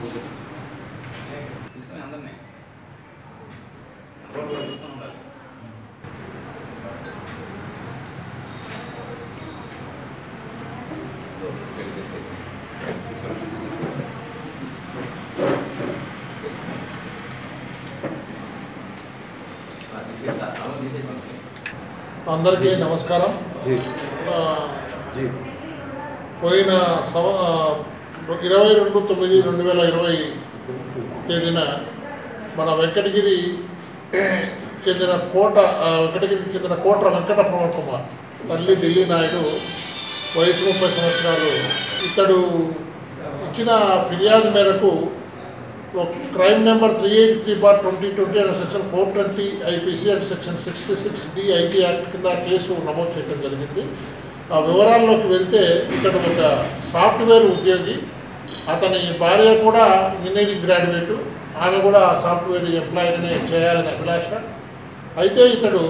తీసుకొని అందరినీ రోడ్డు కూడా తీసుకొని ఉండాలి అందరికీ నమస్కారం ఆ, పోయిన సవ ఆ, ఇరవై రెండు తొమ్మిది రెండు వేల ఇరవై తేదీన మన వెంకటగిరి చెందిన కోట ఆ, వెంకటగిరికి చెందిన కోట్ర వెంకట ప్రమోద్ కుమార్ తల్లి ఢిల్లీ నాయుడు వయసు ముప్పై సంవత్సరాలు ఇతడు ఇచ్చిన ఫిర్యాదు మేరకు crime number three eight three bar twenty twenty and section four twenty IPC and section sixty six D IT act కింద కేసు నమోదు చేయడం జరిగింది ఆ వివరాల్లోకి వెళ్తే ఇక్కడ ఒక సాఫ్ట్వేర్ ఉద్యోగి అతని భార్య కూడా ఇంజనీరింగ్ గ్రాడ్యుయేటు ఆమె కూడా సాఫ్ట్వేర్ ఎంప్లాయీనే చేయాలని అభిలాష అయితే ఇతడు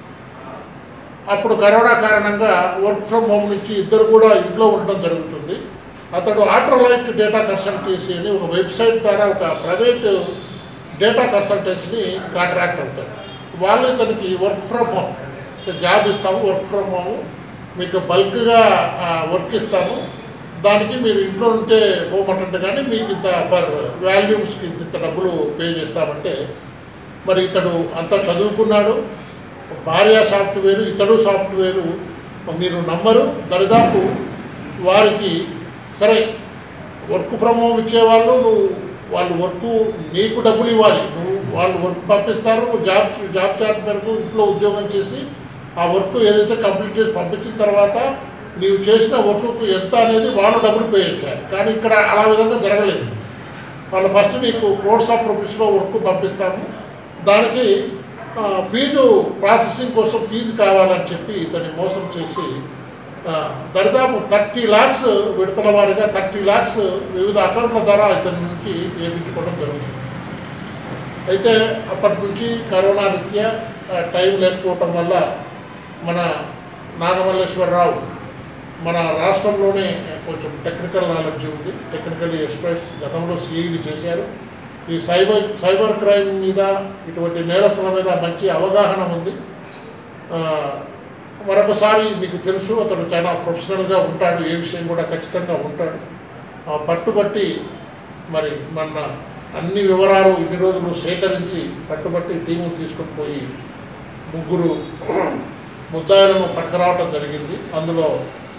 అప్పుడు కరోనా కారణంగా వర్క్ ఫ్రమ్ హోమ్ నుంచి ఇద్దరు కూడా ఇంట్లో ఉండడం జరుగుతుంది అతడు ఆల్ట్రలైట్ డేటా కన్సల్టెన్సీ అని ఒక వెబ్సైట్ ద్వారా ఒక ప్రైవేట్ డేటా కన్సల్టెన్సీని కాంట్రాక్ట్ అవుతాడు వాళ్ళు ఇతనికి వర్క్ ఫ్రమ్ హోమ్ జాబ్ ఇస్తాము వర్క్ ఫ్రమ్ హోమ్ మీకు బల్క్గా వర్క్ ఇస్తాము దానికి మీరు ఇంట్లో ఉంటే హోమ్ అటెండ్ కానీ మీకు ఇంత పర్ వాల్యూమ్స్కి ఇంత ఇంత డబ్బులు పే చేస్తామంటే మరి ఇతడు అంతా చదువుకున్నాడు భార్య సాఫ్ట్వేరు ఇతడు సాఫ్ట్వేరు మీరు నమ్మరు దరిదాపు వారికి సరే వర్క్ ఫ్రమ్ హోమ్ ఇచ్చేవాళ్ళు నువ్వు వాళ్ళు వర్క్ నీకు డబ్బులు ఇవ్వాలి నువ్వు వాళ్ళు వర్క్ పంపిస్తారు నువ్వు జాబ్ జాబ్ చార్ట్ మేరకు ఇంట్లో ఉద్యోగం చేసి ఆ వర్క్ ఏదైతే కంప్లీట్ చేసి పంపించిన తర్వాత నీవు చేసిన వర్క్కు ఎంత అనేది వాళ్ళు డబ్బులు పే చేయాలి కానీ ఇక్కడ అలా విధంగా జరగలేదు వాళ్ళు ఫస్ట్ నీకు కోర్స్ ఆఫ్ రూపీస్లో వర్క్ పంపిస్తాము దానికి ఆ, ఫీజు ప్రాసెసింగ్ కోసం ఫీజు కావాలని చెప్పి ఇతన్ని మోసం చేసి ఆ, దరిదాపు థర్టీ ల్యాక్స్ విడతల వారీగా థర్టీ ల్యాక్స్ వివిధ అకౌంట్ల ద్వారా ఇతని నుంచి చేయించుకోవడం జరుగుతుంది అయితే అప్పటి నుంచి కరోనా రీత్యా ఆ, టైం లేకపోవటం వల్ల మన నాగమల్లేశ్వరరావు మన రాష్ట్రంలోనే కొంచెం టెక్నికల్ నాలెడ్జ్ ఉంది టెక్నికల్ ఎక్స్ప్రెస్ గతంలో సిఐడి చేశారు ఈ సైబర్ సైబర్ క్రైమ్ మీద ఇటువంటి నేరస్తుల మీద మంచి అవగాహన ఉంది ఆ, మరొకసారి మీకు తెలుసు అతడు చాలా ప్రొఫెషనల్గా ఉంటాడు ఏ విషయం కూడా ఖచ్చితంగా ఉంటాడు ఆ పట్టుబట్టి మరి మన అన్ని వివరాలు ఇన్ని రోజులు సేకరించి పట్టుబట్టి టీము తీసుకొని పోయి ముగ్గురు ముద్దాయిలను పట్టుకురావటం జరిగింది అందులో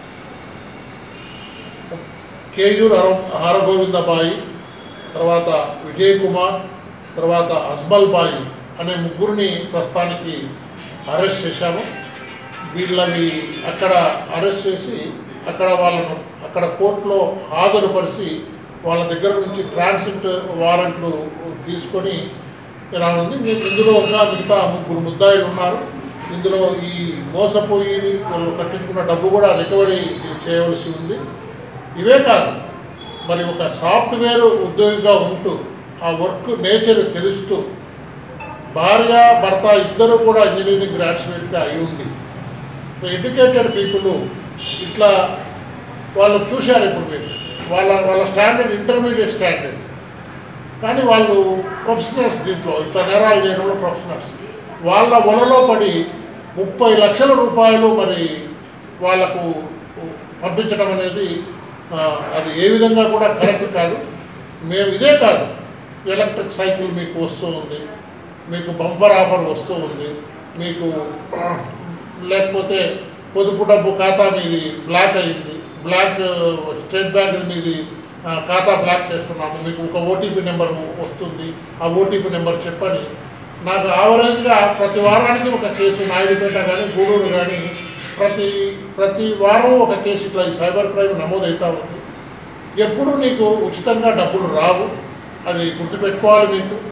కేయూర్ హర హరగోవిందబాయి తర్వాత విజయ్ కుమార్ తర్వాత అజ్మల్ బాయి అనే ముగ్గురిని ప్రస్తుతానికి అరెస్ట్ చేశాము వీళ్ళని అక్కడ అరెస్ట్ చేసి అక్కడ వాళ్ళను అక్కడ కోర్టులో హాజరుపరిచి వాళ్ళ దగ్గర నుంచి ట్రాన్సిట్ వారెంట్లు తీసుకొని ఇలా ఉంది మీకు ఇందులో ఇంకా మిగతా ముగ్గురు ముద్దాయిలు ఉన్నారు ఇందులో ఈ మోసపోయి వాళ్ళు కట్టించుకున్న డబ్బు కూడా రికవరీ చేయవలసి ఉంది ఇవే కాదు మరి ఒక సాఫ్ట్వేర్ ఉద్యోగిగా ఉంటూ ఆ వర్క్ నేచర్ తెలుస్తూ భార్య భర్త ఇద్దరు కూడా ఇంజనీరింగ్ గ్రాడ్యుయేట్గా అయి ఉంది ఎడ్యుకేటెడ్ పీపుల్ ఇట్లా వాళ్ళు చూశారు ఇప్పుడు మీరు వాళ్ళ వాళ్ళ స్టాండర్డ్ ఇంటర్మీడియట్ స్టాండర్డ్ కానీ వాళ్ళు ప్రొఫెషనల్స్ దీంట్లో ఇట్లా నేరాలు చేయడంలో ప్రొఫెషనల్స్ వాళ్ళ వలలో పడి ముప్పై లక్షల రూపాయలు మరి వాళ్లకు పంపించడం అనేది ఆ, అది ఏ విధంగా కూడా కరెక్ట్ కాదు మేము ఇదే కాదు ఎలక్ట్రిక్ సైకిల్ మీకు వస్తూ ఉంది మీకు బంపర్ ఆఫర్ వస్తూ ఉంది మీకు లేకపోతే పొదుపు డబ్బు ఖాతా మీది బ్లాక్ అయింది బ్లాక్ స్టేట్ బ్యాంక్ మీది ఆ, ఖాతా బ్లాక్ చేస్తున్నాము మీకు ఒక ఓటీపీ నెంబర్ వస్తుంది ఆ ఓటీపీ నెంబర్ చెప్పని నాకు యావరేజ్గా ప్రతి వారానికి ఒక కేసు నాయుడుపేట కానీ గూడూరు కానీ ప్రతి ప్రతి వారం ఒక కేసు ఇట్లా ఈ సైబర్ క్రైమ్ నమోదవుతూ ఉంది ఎప్పుడు నీకు ఉచితంగా డబ్బులు రావు అది గుర్తుపెట్టుకోవాలి మీకు